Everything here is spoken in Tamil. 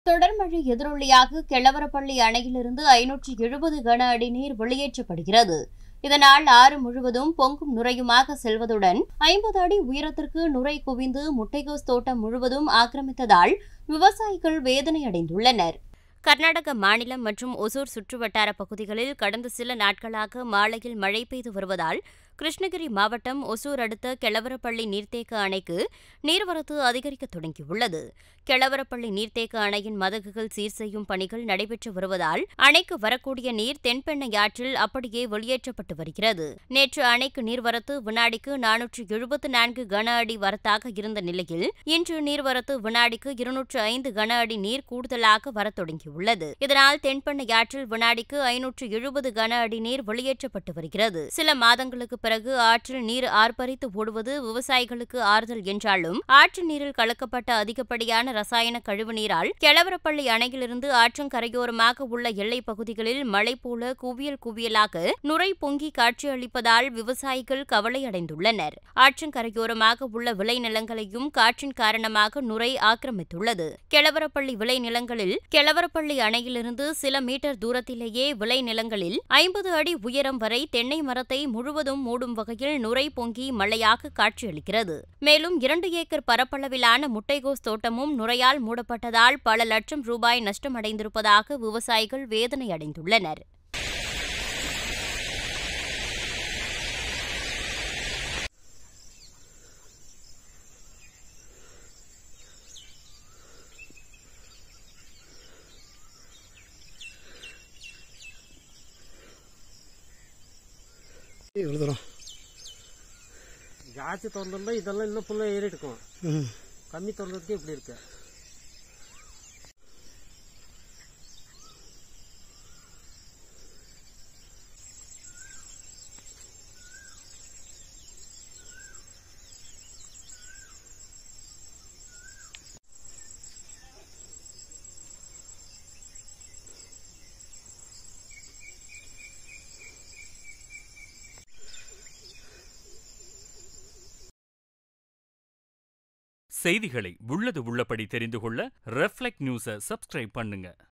தொடர் மழை எதிரொலியாக கெளவரப்பள்ளி அணையிலிருந்து ஐநூற்று எழுபது கன அடி நீர் வெளியேற்றப்படுகிறது இதனால் ஆறு முழுவதும் பொங்கும் நுரையுமாக செல்வதுடன் ஐம்பது அடி உயரத்திற்கு நுரை குவிந்து முட்டைகோஸ் தோட்டம் முழுவதும் ஆக்கிரமித்ததால் விவசாயிகள் வேதனையடைந்துள்ளனர் கர்நாடக மாநிலம் மற்றும் ஒசூர் சுற்றுவட்டார பகுதிகளில் கடந்த சில நாட்களாக மாலையில் மழை பெய்து வருவதால் கிருஷ்ணகிரி மாவட்டம் ஒசூர் அடுத்த கெளவரப்பள்ளி நீர்த்தேக்க அணைக்கு நீர்வரத்து அதிகரிக்க தொடங்கியுள்ளது கெளவரப்பள்ளி நீர்த்தேக்க அணையின் மதகுகள் சீர் செய்யும் பணிகள் நடைபெற்று வருவதால் அணைக்கு வரக்கூடிய நீர் தென்பெண்ணை ஆற்றில் அப்படியே வெளியேற்றப்பட்டு வருகிறது நேற்று அணைக்கு நீர்வரத்து வினாடிக்கு நானூற்று எழுபத்து நான்கு கன அடி வரத்தாக இருந்த நிலையில் இன்று நீர்வரத்து வினாடிக்கு இருநூற்று ஐந்து கன அடி நீர் கூடுதலாக வரத் தொடங்கியுள்ளது இதனால் தென்பெண்ணை ஆற்றில் வினாடிக்கு ஐநூற்று எழுபது கன அடி நீர் வெளியேற்றப்பட்டு வருகிறது சில மாதங்களுக்கு பிறகு ஆற்றில் நீர் ஆர்ப்பரித்து ஓடுவது விவசாயிகளுக்கு ஆறுதல் என்றாலும் ஆற்று நீரில் கலக்கப்பட்ட அதிகப்படியான ரசாயன கழிவு நீரால் கெளவரப்பள்ளி அணையிலிருந்து ஆற்றங்கரையோரமாக உள்ள எல்லைப் பகுதிகளில் மழை போல குவியல் குவியலாக நுரை பொங்கி காட்சியளிப்பதால் விவசாயிகள் கவலையடைந்துள்ளனர் ஆற்றங்கரையோரமாக உள்ள விளைநிலங்களையும் காற்றின் காரணமாக நுரை ஆக்கிரமித்துள்ளது கெளவரப்பள்ளி விளைநிலங்களில் கெளவரப்பள்ளி அணையிலிருந்து சில மீட்டர் தூரத்திலேயே விளைநிலங்களில் ஐம்பது அடி உயரம் வரை தென்னை மரத்தை முழுவதும் மூடும் வகையில் நுரை பொங்கி மழையாக காட்சியளிக்கிறது மேலும் இரண்டு ஏக்கர் பரப்பளவிலான முட்டைகோஸ் தோட்டமும் நுரையால் மூடப்பட்டதால் பல லட்சம் ரூபாய் நஷ்டமடைந்திருப்பதாக விவசாயிகள் வேதனை அடைந்துள்ளனர் இவ்வளோ தூரம் ஜாஸ்தி திறந்துருந்தா இதெல்லாம் இன்னும் ஃபுல்லாக ஏறி இருக்கும் ம் கம்மி திறந்ததுக்கே இப்படி இருக்கு செய்திகளை உள்ளது உள்ளபடி தெரிந்து கொள்ள ரெஃப்ளெக்ட் நியூஸை சப்ஸ்கிரைப் பண்ணுங்க